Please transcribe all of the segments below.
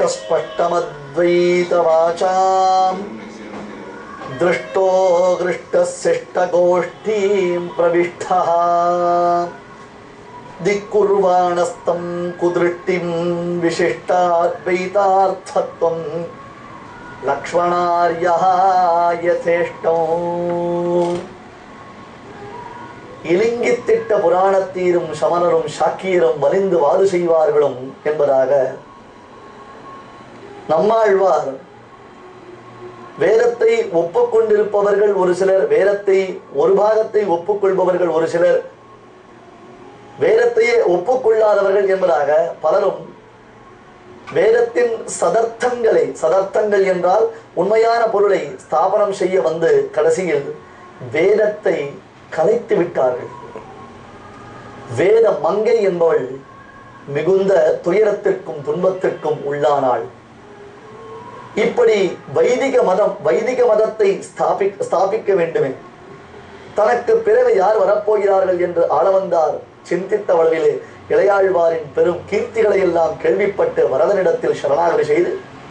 स्पष्टमद्वैतवाचाम् दृष्टो दृष्टशिष्टगोष्ठीं प्रविष्टः दिक्कुर्वाणस्तं कुदृष्टिं विशिष्टाद्वैतार्थत्वं लक्ष्मणार्यः यथेष्टौ இலிங்கித்திட்ட புராணத்தீரும் சமணரும் சாக்கியரும் வலிந்து வாது செய்வார்களும் என்பதாக நம்மாழ்வார் வேதத்தை ஒப்புக்கொண்டிருப்பவர்கள் ஒரு சிலர் வேதத்தை ஒரு பாகத்தை ஒப்புக்கொள்பவர்கள் ஒரு சிலர் வேதத்தையே ஒப்புக்கொள்ளாதவர்கள் என்பதாக பலரும் வேதத்தின் சதர்த்தங்களை சதர்த்தங்கள் என்றால் உண்மையான பொருளை ஸ்தாபனம் செய்ய வந்து கடைசியில் வேதத்தை கலைத்து விட்டார்கள் வேத மங்கை என்பவள் மிகுந்த துயரத்திற்கும் துன்பத்திற்கும் உள்ளானாள் இப்படி வைதிக மதம் வைதிக மதத்தை ஸ்தாபி ஸ்தாபிக்க வேண்டுமே தனக்கு பிறகு யார் வரப்போகிறார்கள் என்று ஆளவந்தார் சிந்தித்த அளவிலே இளையாழ்வாரின் பெரும் கீர்த்திகளை எல்லாம் கேள்விப்பட்டு வரதனிடத்தில் சரணாகதி செய்து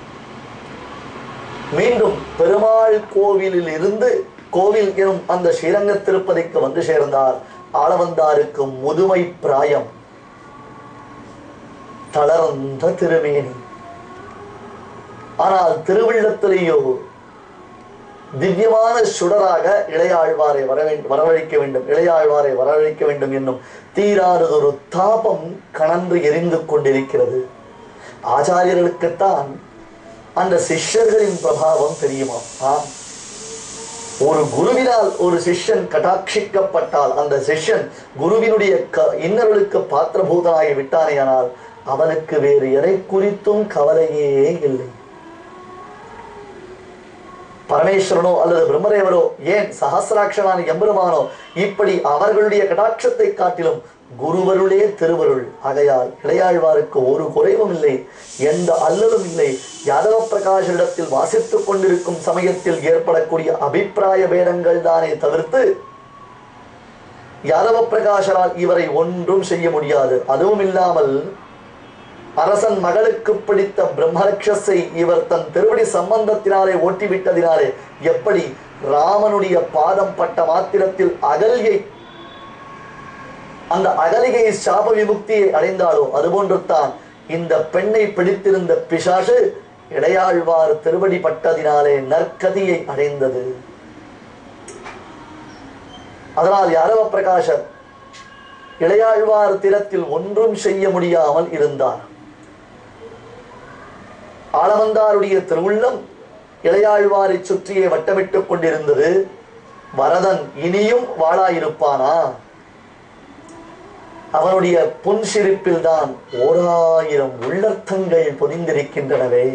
மீண்டும் பெருமாள் கோவிலில் இருந்து கோவில் எனும் அந்த ஸ்ரீரங்க திருப்பதிக்கு வந்து சேர்ந்தார் ஆளவந்தாருக்கு முதுமை பிராயம் தளர்ந்த திருமேனி ஆனால் திருவிள்ளத்திலேயோ திவ்யமான சுடராக இளையாழ்வாரை வரவேண்டும் வரவழைக்க வேண்டும் இளையாழ்வாரை வரவழைக்க வேண்டும் என்னும் தீராததொரு தாபம் கணந்து எரிந்து கொண்டிருக்கிறது ஆச்சாரியர்களுக்குத்தான் அந்த சிஷ்யர்களின் பிரபாவம் தெரியுமா ஆம் ஒரு குருவினால் ஒரு சிஷ்யன் கடாட்சிக்கப்பட்டால் அந்த சிஷ்யன் குருவினுடைய க இன்னர்களுக்கு பாத்திரபூதனாகி விட்டானேயானால் அவனுக்கு வேறு எதை குறித்தும் கவலையே இல்லை பரமேஸ்வரனோ அல்லது பிரம்மதேவரோ ஏன் சகசிராட்சனான எம்பெருமானோ இப்படி அவர்களுடைய கடாட்சத்தை காட்டிலும் குருவருளே திருவருள் ஆகையால் இளையாழ்வாருக்கு ஒரு குறைவும் இல்லை எந்த அல்லலும் இல்லை யாதவ பிரகாஷிடத்தில் வாசித்துக் கொண்டிருக்கும் சமயத்தில் ஏற்படக்கூடிய அபிப்பிராய பேதங்கள் தானே தவிர்த்து யாதவ பிரகாஷரால் இவரை ஒன்றும் செய்ய முடியாது அதுவும் இல்லாமல் அரசன் மகளுக்கு பிடித்த பிரம்மரக்ஷஸை இவர் தன் திருவடி சம்பந்தத்தினாலே ஓட்டிவிட்டதினாலே எப்படி ராமனுடைய பாதம் பட்ட மாத்திரத்தில் அகல்யை அந்த அகலிகை சாப விமுக்தியை அடைந்தாலோ அதுபோன்று தான் இந்த பெண்ணை பிடித்திருந்த பிசாசு இடையாழ்வார் திருவடி பட்டதினாலே நற்கதியை அடைந்தது அதனால் யாரவ பிரகாஷர் இளையாழ்வார் திறத்தில் ஒன்றும் செய்ய முடியாமல் இருந்தார் ஆளவந்தாருடைய திருவுள்ளம் இளையாழ்வாரை சுற்றியே வட்டமிட்டுக் கொண்டிருந்தது வரதன் இனியும் வாழாயிருப்பானா அவனுடைய புன்சிரிப்பில் தான் ஓராயிரம் உள்ளர்த்தங்கள் பொதிந்திருக்கின்றனவே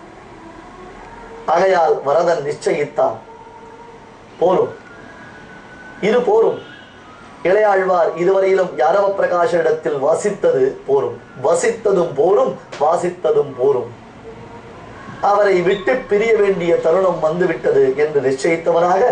ஆகையால் வரதன் நிச்சயித்தான் போரும் இது போரும் இளையாழ்வார் இதுவரையிலும் யாரவ பிரகாஷனிடத்தில் வாசித்தது போரும் வசித்ததும் போரும் வாசித்ததும் போரும் அவரை விட்டு பிரிய வேண்டிய தருணம் வந்துவிட்டது என்று நிச்சயித்தவனாக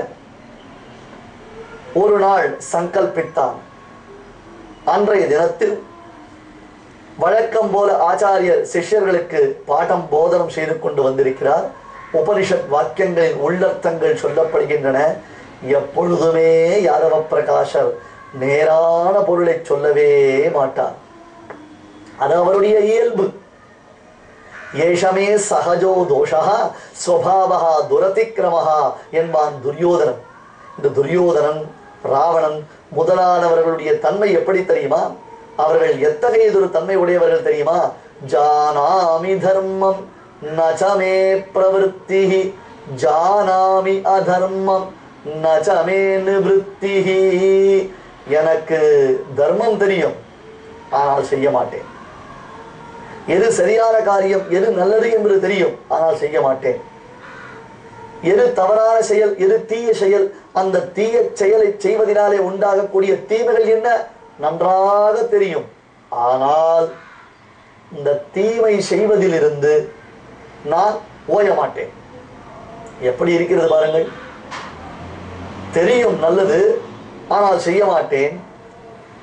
ஒரு நாள் சங்கல்பித்தான் அன்றைய தினத்தில் வழக்கம் போல ஆச்சாரியர் சிஷ்யர்களுக்கு பாடம் போதனம் செய்து கொண்டு வந்திருக்கிறார் உபனிஷத் வாக்கியங்களின் உள்ளர்த்தங்கள் சொல்லப்படுகின்றன எப்பொழுதுமே யாதவ பிரகாஷர் நேரான பொருளை சொல்லவே மாட்டார் அது அவருடைய இயல்பு ஏஷமே சகஜோ தோஷா ஸ்வபாவா துரதிக்கிரமஹா என்பான் துரியோதனன் இந்த துரியோதனன் ராவணன் முதலானவர்களுடைய தன்மை எப்படி தெரியுமா அவர்கள் எத்தகையதொரு தன்மை உடையவர்கள் தெரியுமா ஜானாமி தர்மம் நச்சமே பிரவருத்தி ஜானாமி அதர்மம் நச்சமே நிவృత్తి எனக்கு தர்மம் தெரியும் ஆனால் செய்ய மாட்டேன் எது சரியான காரியம் எது நல்லது என்று தெரியும் ஆனால் செய்ய மாட்டேன் எது தவறான செயல் எது தீய செயல் அந்த தீய செயலை செய்வதனாலே உண்டாகக்கூடிய தீமைகள் என்ன நன்றாக தெரியும் ஆனால் இந்த தீமை செய்வதிலிருந்து நான் ஓய மாட்டேன் எப்படி இருக்கிறது பாருங்கள் தெரியும் நல்லது ஆனால் செய்ய மாட்டேன்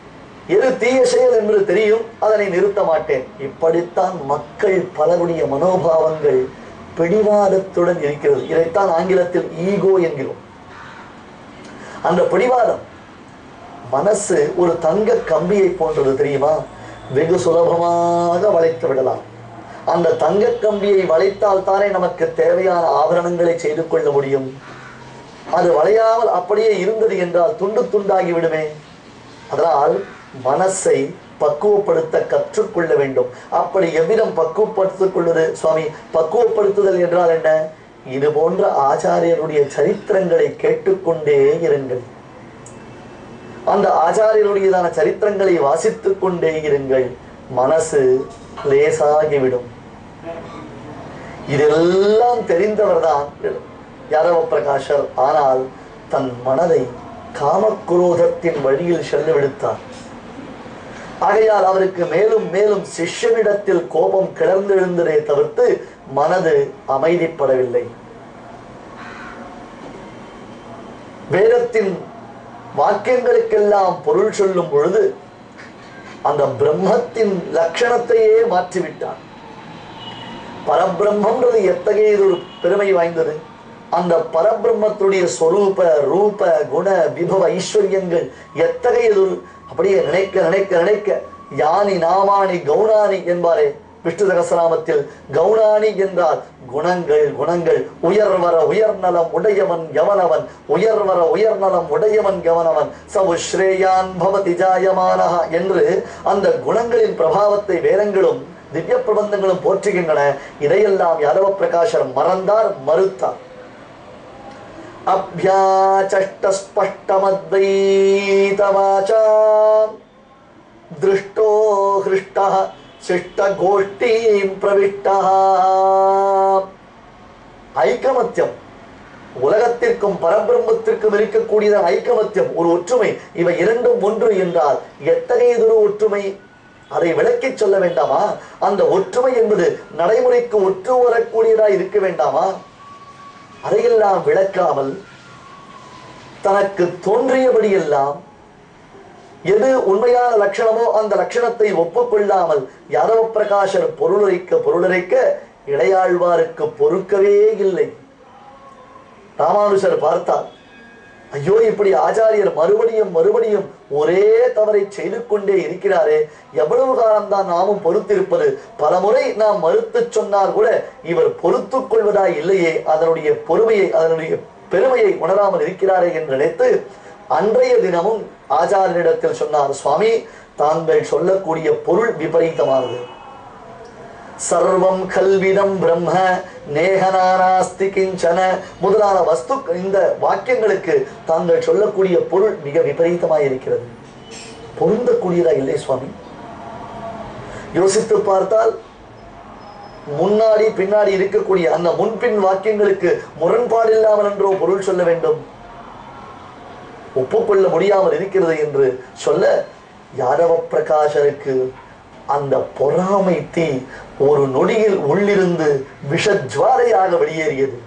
எது தீய செயல் என்று தெரியும் அதனை நிறுத்த மாட்டேன் இப்படித்தான் மக்கள் பலருடைய மனோபாவங்கள் பிடிவாதத்துடன் இருக்கிறது இதைத்தான் ஆங்கிலத்தில் ஈகோ என்கிறோம் அந்த பிடிவாதம் மனசு ஒரு தங்க கம்பியை போன்றது தெரியுமா வெகு சுலபமாக வளைத்து விடலாம் அந்த தங்க கம்பியை வளைத்தால் தானே நமக்கு தேவையான ஆபரணங்களை செய்து கொள்ள முடியும் அது வளையாமல் அப்படியே இருந்தது என்றால் துண்டு துண்டாகி விடுமே அதனால் மனசை பக்குவப்படுத்த கற்றுக்கொள்ள வேண்டும் அப்படி எவ்விதம் பக்குவப்படுத்திக் கொள்வது சுவாமி பக்குவப்படுத்துதல் என்றால் என்ன இது போன்ற ஆச்சாரியருடைய சரித்திரங்களை கேட்டுக்கொண்டே இருங்கள் அந்த ஆச்சாரியருடையதான சரித்திரங்களை வாசித்துக் கொண்டே இருங்கள் மனசு லேசாகிவிடும் இதெல்லாம் தெரிந்தவர்தான் யாதவ பிரகாஷர் ஆனால் தன் மனதை காமக்ரோதத்தின் வழியில் செல்ல விடுத்தார் ஆகையால் அவருக்கு மேலும் மேலும் சிஷ்யனிடத்தில் கோபம் கிளர்ந்தெழுந்ததே தவிர்த்து மனது அமைதிப்படவில்லை வேதத்தின் வாக்கியங்களுக்கெல்லாம் பொருள் சொல்லும் பொழுது அந்த பிரம்மத்தின் லட்சணத்தையே மாற்றிவிட்டான் பரபிரம்மன்றது எத்தகையது ஒரு பெருமை வாய்ந்தது அந்த பரபிரம்மத்துடைய ஸ்வரூப ரூப குண விபவ ஐஸ்வர்யங்கள் எத்தகையது ஒரு அப்படியே நினைக்க நினைக்க நினைக்க யானி நாமானி கௌனானி என்பாரே விஷ்ணு சகசநாமத்தில் கௌனானி என்றால் குணங்கள் குணங்கள் உயர்வர உயர்நலம் உடையவன் எவனவன் உயர்வர உயர்நலம் உடையவன் எவனவன் சவு ஸ்ரேயான் பவதி ஜாயமானஹ என்று அந்த குணங்களின் பிரபாவத்தை வேதங்களும் திவ்ய பிரபந்தங்களும் போற்றுகின்றன இதையெல்லாம் யாதவ பிரகாஷர் மறந்தார் மறுத்தார் அபியாச்சஷ்டஸ்பஷ்டமத்வைதவாச்சா दृष्टो हृष्टः शिष्टगोष्ठीं प्रविष्टः ஐக்கமத்தியம் உலகத்திற்கும் பரபிரம்மத்திற்கும் இருக்கக்கூடியதான ஐக்கமத்தியம் ஒரு ஒற்றுமை இவை இரண்டும் ஒன்று என்றால் எத்தகையதொரு ஒற்றுமை அதை விளக்கிச் சொல்ல வேண்டாமா அந்த ஒற்றுமை என்பது நடைமுறைக்கு ஒற்று வரக்கூடியதா இருக்க வேண்டாமா அதையெல்லாம் விளக்காமல் தனக்கு தோன்றியபடியெல்லாம் எது உண்மையான லட்சணமோ அந்த லட்சணத்தை ஒப்புக்கொள்ளாமல் யாதவ பிரகாஷர் பொருளுரைக்க பொருளுரைக்க இளையாழ்வாருக்கு பொறுக்கவே இல்லை ராமானுஷர் பார்த்தார் ஐயோ இப்படி ஆச்சாரியர் மறுபடியும் மறுபடியும் ஒரே தவறை செய்து கொண்டே இருக்கிறாரே எவ்வளவு காலம்தான் நாமும் பொறுத்திருப்பது பலமுறை நாம் மறுத்து சொன்னால் கூட இவர் பொறுத்துக் கொள்வதாய் இல்லையே அதனுடைய பொறுமையை அதனுடைய பெருமையை உணராமல் இருக்கிறாரே என்று நினைத்து அன்றைய தினமும் ஆச்சாரியனிடத்தில் சொன்னார் சுவாமி தாங்கள் சொல்லக்கூடிய பொருள் விபரீதமானது சர்வம் கல்விதம் பிரம்ம நேகனானாஸ்தி கிஞ்சன முதலான வஸ்து இந்த வாக்கியங்களுக்கு தாங்கள் சொல்லக்கூடிய பொருள் மிக விபரீதமாய் இருக்கிறது பொருந்தக்கூடியதா இல்லை சுவாமி யோசித்து பார்த்தால் முன்னாடி பின்னாடி இருக்கக்கூடிய அந்த முன்பின் வாக்கியங்களுக்கு முரண்பாடு இல்லாமல் என்றோ பொருள் சொல்ல வேண்டும் ஒப்புக்கொள்ள முடியாமல் இருக்கிறது என்று சொல்ல யாதவ பிரகாஷருக்கு அந்த பொறாமை தீ ஒரு நொடியில் உள்ளிருந்து விஷஜ்வாரையாக வெளியேறியது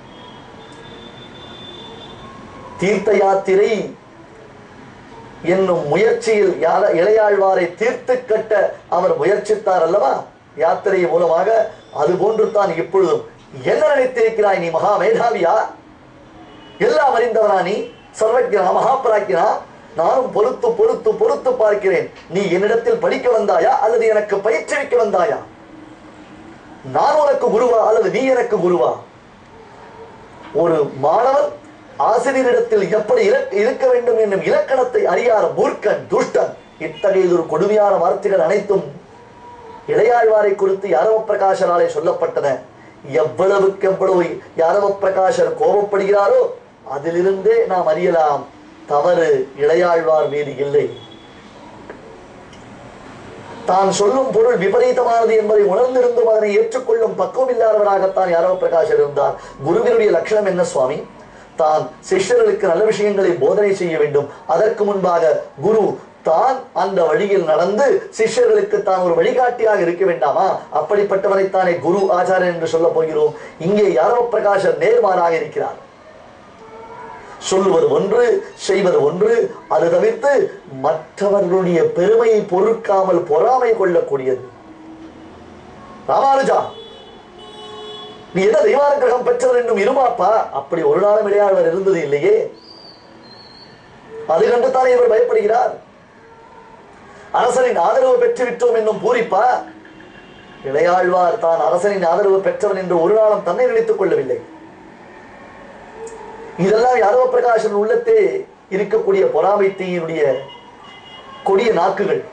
தீர்த்த யாத்திரை என்னும் முயற்சியில் யார இளையாழ்வாரை தீர்த்து கட்ட அவர் முயற்சித்தார் அல்லவா யாத்திரை மூலமாக அது போன்று தான் இப்பொழுதும் என்ன நினைத்திருக்கிறாய் நீ மகா மேதாவியா எல்லாம் அறிந்தவனா நீ சர்வஜனா மகாபிராக்கினா நானும் பொறுத்து பொறுத்து பொறுத்து பார்க்கிறேன் நீ என்னிடத்தில் படிக்க வந்தாயா அல்லது எனக்கு பயிற்றுவிக்க வந்தாயா நான் உனக்கு குருவா அல்லது நீ எனக்கு குருவா ஒரு மாணவன் ஆசிரியரிடத்தில் எப்படி இர- இருக்க வேண்டும் என்னும் இலக்கணத்தை அறியாத மூர்க்கன் துஷ்டன் இத்தகைய ஒரு கொடுமையான வார்த்தைகள் அனைத்தும் இளையாழ்வாரை குறித்து யாரவ பிரகாஷராலே சொல்லப்பட்டன எவ்வளவுக்கு எவ்வளவு யாரவ பிரகாஷர் கோபப்படுகிறாரோ அதிலிருந்தே நாம் அறியலாம் தவறு இளையாழ்வார் மீது இல்லை தான் சொல்லும் பொருள் விபரீதமானது என்பதை உணர்ந்திருந்தும் அதனை ஏற்றுக்கொள்ளும் பக்குவம் இல்லாதவராகத்தான் யாரவ பிரகாஷர் இருந்தார் குருவினுடைய லட்சணம் என்ன சுவாமி தான் சிஷ்யர்களுக்கு நல்ல விஷயங்களை போதனை செய்ய வேண்டும் அதற்கு முன்பாக குரு தான் அந்த வழியில் நடந்து சிஷ்யர்களுக்கு தான் ஒரு வழிகாட்டியாக இருக்க வேண்டாமா அப்படிப்பட்டவரைத்தானே குரு ஆச்சாரியன் என்று சொல்ல போகிறோம் இங்கே யாரவ பிரகாஷர் நேர்மாறாக இருக்கிறார் சொல்லுவது ஒன்று செய்வது ஒன்று அது தவிர்த்து மற்றவர்களுடைய பெருமையை பொறுக்காமல் பொறாமை கொள்ளக்கூடியது ராமானுஜா நீ என்ன தெய்வானுகிரகம் பெற்றவர் என்னும் இருமாப்பா அப்படி ஒரு நாளும் இடையாழ்வர் இருந்தது இல்லையே அது கண்டுத்தானே இவர் பயப்படுகிறார் அரசனின் ஆதரவு பெற்று விட்டோம் என்னும் பூரிப்பா இளையாழ்வார் தான் அரசனின் ஆதரவு பெற்றவன் என்று ஒரு நாளும் தன்னை நினைத்துக் கொள்ளவில்லை இதெல்லாம் யாதவ பிரகாசன் உள்ளத்தே இருக்கக்கூடிய பொறாமை தீயினுடைய கொடிய நாக்குகள்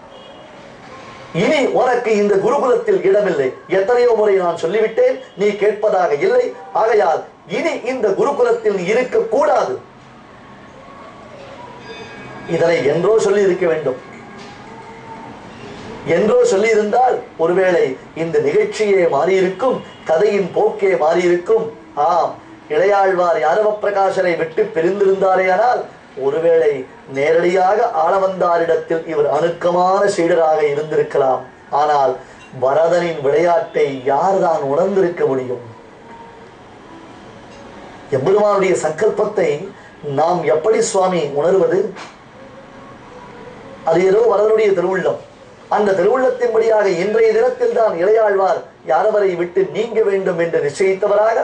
இனி உனக்கு இந்த குருகுலத்தில் இடமில்லை எத்தனையோ முறை நான் சொல்லிவிட்டேன் நீ கேட்பதாக இல்லை ஆகையால் இனி இந்த குருகுலத்தில் நீ இருக்கக்கூடாது இதனை என்றோ சொல்லி இருக்க வேண்டும் என்றோ சொல்லியிருந்தால் ஒருவேளை இந்த நிகழ்ச்சியே மாறியிருக்கும் கதையின் போக்கே மாறியிருக்கும் ஆம் இளையாழ்வார் யாதவ பிரகாசனை விட்டு பிரிந்திருந்தாரேயானால் ஒருவேளை நேரடியாக ஆளவந்தாரிடத்தில் இவர் அணுக்கமான சீடராக இருந்திருக்கலாம் ஆனால் பரதனின் விளையாட்டை யார்தான் உணர்ந்திருக்க முடியும் எம்பெருமானுடைய சங்கல்பத்தை நாம் எப்படி சுவாமி உணர்வது அது ஏதோ வரதனுடைய திருவுள்ளம் அந்த திருவுள்ளத்தின்படியாக இன்றைய தினத்தில் தான் இளையாழ்வார் யாரவரை விட்டு நீங்க வேண்டும் என்று நிச்சயித்தவராக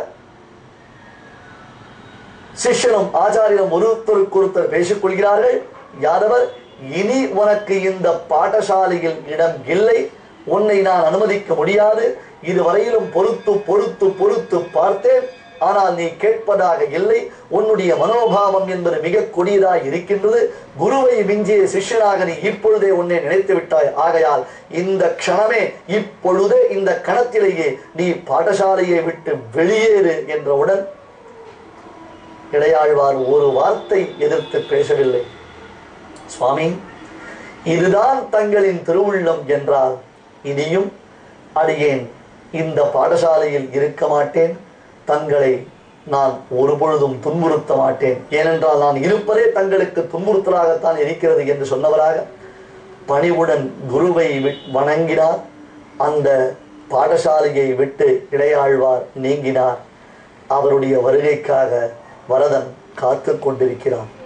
சிஷ்யனும் ஆச்சாரியனும் ஒருத்தருக்கு ஒருத்தர் பேசிக் கொள்கிறார்கள் யாதவர் இனி உனக்கு இந்த பாடசாலையில் இடம் இல்லை உன்னை நான் அனுமதிக்க முடியாது இதுவரையிலும் பொறுத்து பொறுத்து பொறுத்து பார்த்தேன் ஆனால் நீ கேட்பதாக இல்லை உன்னுடைய மனோபாவம் என்பது மிக கொடியதாய் இருக்கின்றது குருவை மிஞ்சிய சிஷ்யனாக நீ இப்பொழுதே உன்னை நினைத்து விட்டாய் ஆகையால் இந்த க்ஷணமே இப்பொழுதே இந்த கணத்திலேயே நீ பாடசாலையை விட்டு வெளியேறு என்றவுடன் இளையாழ்வார் ஒரு வார்த்தை எதிர்த்து பேசவில்லை சுவாமி இதுதான் தங்களின் திருவுள்ளம் என்றால் இனியும் அடியேன் இந்த பாடசாலையில் இருக்க மாட்டேன் தங்களை நான் ஒருபொழுதும் துன்புறுத்த மாட்டேன் ஏனென்றால் நான் இருப்பதே தங்களுக்கு துன்புறுத்தலாகத்தான் இருக்கிறது என்று சொன்னவராக பணிவுடன் குருவை வி- வணங்கினார் அந்த பாடசாலையை விட்டு இடையாழ்வார் நீங்கினார் அவருடைய வருகைக்காக வரதன் காத்து கொண்டிருக்கிறான்